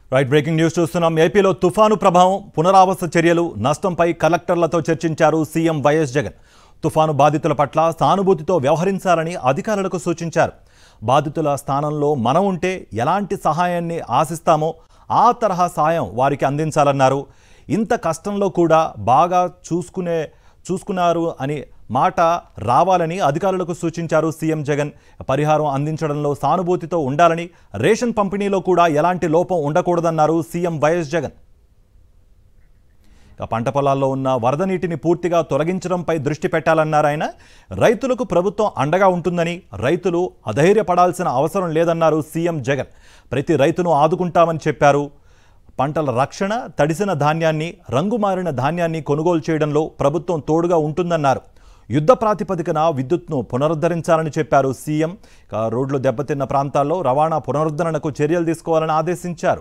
right breaking news చూస్తున్నాం ఏపీలో తుఫాను ప్రభావం పునరావాస చర్యలు నష్టంపై కలెక్టర్లతో చర్చించారు సీఎం వైఎస్ జగన్ తుఫాను బాధితుల పట్ల సానుభూతితో వ్యవహరించాలని అధికారులకు సూచించారు బాధితుల స్థానంలో మనం ఉంటే ఎలాంటి సహాయాన్ని ఆశిస్తామో ఆ తరహా సాయం వారికి అందించాలన్నారు ఇంత కష్టంలో కూడా బాగా చూసుకునే చూసుకున్నారు అని మాట రావాలని అధికారులకు సూచించారు సీఎం జగన్ పరిహారం అందించడంలో సానుభూతితో ఉండాలని రేషన్ పంపిణీలో కూడా ఎలాంటి లోపం ఉండకూడదన్నారు సీఎం వైఎస్ జగన్ ఇక పంట పొలాల్లో ఉన్న వరద నీటిని పూర్తిగా తొలగించడంపై దృష్టి పెట్టాలన్నారు ఆయన రైతులకు ప్రభుత్వం అండగా ఉంటుందని రైతులు అధైర్యపడాల్సిన అవసరం లేదన్నారు సీఎం జగన్ ప్రతి రైతును ఆదుకుంటామని చెప్పారు పంటల రక్షణ తడిసిన ధాన్యాన్ని రంగుమారిన ధాన్యాన్ని కొనుగోలు చేయడంలో ప్రభుత్వం తోడుగా ఉంటుందన్నారు యుద్ధ ప్రాతిపదికన విద్యుత్ను పునరుద్ధరించాలని చెప్పారు సీఎం ఇక రోడ్లు దెబ్బతిన్న ప్రాంతాల్లో రవాణా పునరుద్ధరణకు చర్యలు తీసుకోవాలని ఆదేశించారు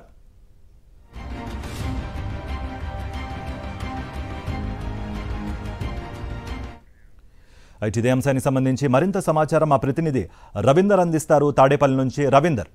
అయితే ఇదే అంశానికి సంబంధించి మరింత సమాచారం మా ప్రతినిధి రవీందర్ అందిస్తారు తాడేపల్లి నుంచి రవీందర్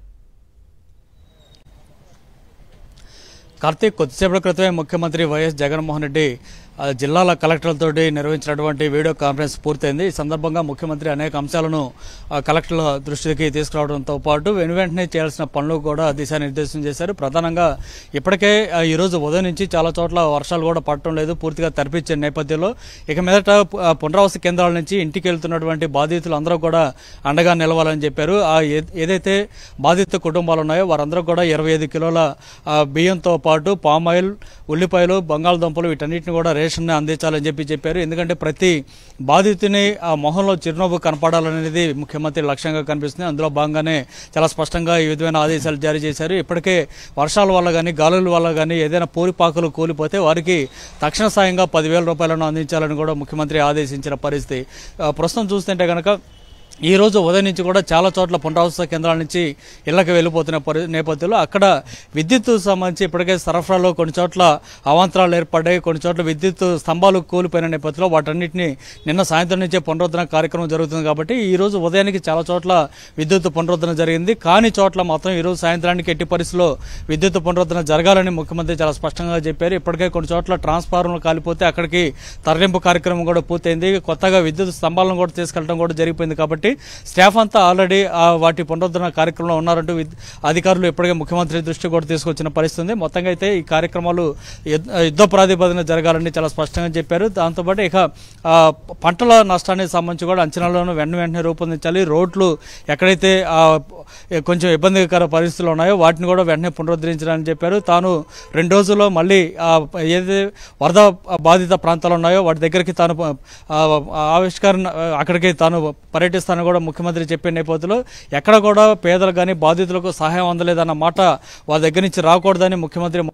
కార్తీక్ కొద్దిసేపటి క్రితమే ముఖ్యమంత్రి వైఎస్ జగన్మోహన్ రెడ్డి ఆ, జిల్లాల కలెక్టర్లతోటి నిర్వహించినటువంటి వీడియో కాన్ఫరెన్స్ పూర్తయింది ఈ సందర్భంగా ముఖ్యమంత్రి అనేక అంశాలను ఆ, కలెక్టర్ల దృష్టికి తీసుకురావడంతో పాటు వెను వెంటనే చేయాల్సిన పనులు కూడా దిశానిర్దేశం చేశారు ప్రధానంగా ఇప్పటికే ఆ, ఈ రోజు ఉదయం నుంచి చాలా చోట్ల వర్షాలు కూడా పడటం లేదు పూర్తిగా తరిపించే నేపథ్యంలో ఇక మీదట ఆ, పునరావాస కేంద్రాల నుంచి ఇంటికి వెళ్తున్నటువంటి బాధితులు అందరూ కూడా అండగా నిలవాలని చెప్పారు ఆ ఏ- ఏదైతే బాధిత కుటుంబాలు ఉన్నాయో వారందరూ కూడా ఇరవై ఐదు కిలోల ఆ, బియ్యంతో పాటు పామ్ ఆయిల్ ఉల్లిపాయలు బంగాళదుంపలు వీటన్నిటిని కూడా రేషన్ అందించాలని చెప్పి చెప్పారు ఎందుకంటే ప్రతి బాధితుని ఆ మొహంలో చిరునవ్వు కనపడాలనేది ముఖ్యమంత్రి లక్ష్యంగా కనిపిస్తుంది అందులో భాగంగానే చాలా స్పష్టంగా ఈ విధమైన ఆదేశాలు జారీ చేశారు ఇప్పటికే వర్షాల వల్ల కానీ గాలుల వల్ల కానీ ఏదైనా పూరిపాకులు కూలిపోతే వారికి తక్షణ సాయంగా పదివేల రూపాయలను అందించాలని కూడా ముఖ్యమంత్రి ఆదేశించిన పరిస్థితి ఆ, ప్రస్తుతం చూస్తుంటే కనుక ఈ రోజు ఉదయం నుంచి కూడా చాలా చోట్ల పునరావాస కేంద్రాల నుంచి ఇళ్లకు వెళ్ళిపోతున్న పరి నేపథ్యంలో అక్కడ విద్యుత్ సంబంధించి ఇప్పటికే సరఫరాలో కొన్ని చోట్ల అవాంతరాలు ఏర్పడ్డాయి కొన్ని చోట్ల విద్యుత్ స్తంభాలు కూలిపోయిన నేపథ్యంలో వాటన్నిటిని నిన్న సాయంత్రం నుంచే పునరుద్ధరణ కార్యక్రమం జరుగుతుంది కాబట్టి ఈ రోజు ఉదయానికి చాలా చోట్ల విద్యుత్ పునరుద్ధరణ జరిగింది కాని చోట్ల మాత్రం ఈ రోజు సాయంత్రానికి ఎట్టి పరిస్థితుల్లో విద్యుత్ పునరుద్ధరణ జరగాలని ముఖ్యమంత్రి చాలా స్పష్టంగా చెప్పారు ఇప్పటికే కొన్ని చోట్ల ట్రాన్స్ఫార్మర్లు కాలిపోతే అక్కడికి తరలింపు కార్యక్రమం కూడా పూర్తయింది కొత్తగా విద్యుత్ స్తంభాలను కూడా తీసుకెళ్లడం కూడా జరిగిపోయింది కాబట్టి స్టాఫ్ అంతా ఆల్రెడీ ఆ వాటి పునరుద్ధరణ కార్యక్రమంలో ఉన్నారంటూ విద్- అధికారులు ఇప్పటికే ముఖ్యమంత్రి దృష్టి కూడా తీసుకొచ్చిన పరిస్థితి ఉంది మొత్తంగా అయితే ఈ కార్యక్రమాలు యుద్ధ యుద్ధ ప్రాతిపదికన జరగాలని చాలా స్పష్టంగా చెప్పారు దాంతోపాటు ఇక ఆ, పంటల నష్టానికి సంబంధించి కూడా అంచనాలను వెంట వెంటనే రూపొందించాలి రోడ్లు ఎక్కడైతే ఆ, కొంచెం ఇబ్బందికర పరిస్థితులు ఉన్నాయో వాటిని కూడా వెంటనే పునరుద్ధరించాలని చెప్పారు తాను రెండు రోజుల్లో మళ్ళీ ఆ, ఏదైతే వరద బాధిత ప్రాంతాలు ఉన్నాయో వాటి దగ్గరికి తాను ఆ, ఆవిష్కరణ అక్కడికి తాను పర్యటిస్తానని కూడా ముఖ్యమంత్రి చెప్పే నేపథ్యంలో ఎక్కడ కూడా పేదలు కానీ బాధితులకు సహాయం అందలేదన్న మాట వాళ్ళ దగ్గర నుంచి రాకూడదని ముఖ్యమంత్రి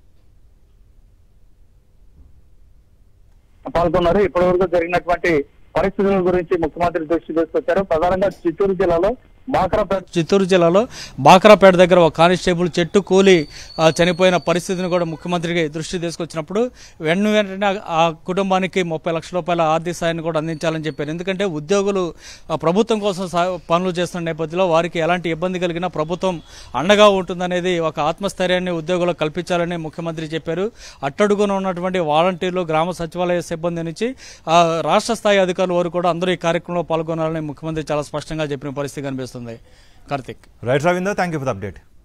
పాల్గొన్నారు ఇప్పటి వరకు జరిగినటువంటి పరిస్థితుల గురించి ముఖ్యమంత్రి దృష్టి తీసుకొచ్చారు ప్రధానంగా చిత్తూరు జిల్లాలో బాకరపేట చిత్తూరు జిల్లాలో బాకరాపేట దగ్గర ఒక కానిస్టేబుల్ చెట్టు కూలి ఆ, చనిపోయిన పరిస్థితిని కూడా ముఖ్యమంత్రికి దృష్టి తీసుకొచ్చినప్పుడు వెంట వెంటనే ఆ- ఆ కుటుంబానికి ముప్పై లక్షల రూపాయల ఆర్థిక సాయాన్ని కూడా అందించాలని చెప్పారు ఎందుకంటే ఉద్యోగులు ఆ, ప్రభుత్వం కోసం సా- పనులు చేస్తున్న నేపథ్యంలో వారికి ఎలాంటి ఇబ్బంది కలిగినా ప్రభుత్వం అండగా ఉంటుందనేది ఒక ఆత్మస్థైర్యాన్ని ఉద్యోగులకు కల్పించాలని ముఖ్యమంత్రి చెప్పారు అట్టడుగున ఉన్నటువంటి వాలంటీర్లు గ్రామ సచివాలయ సిబ్బంది నుంచి ఆ, రాష్ట్ర స్థాయి అధికారుల వరకు కూడా అందరూ ఈ కార్యక్రమంలో పాల్గొనాలని ముఖ్యమంత్రి చాలా స్పష్టంగా చెప్పిన పరిస్థితి కనిపిస్తుంది Karthik right Ravinder thank you for the update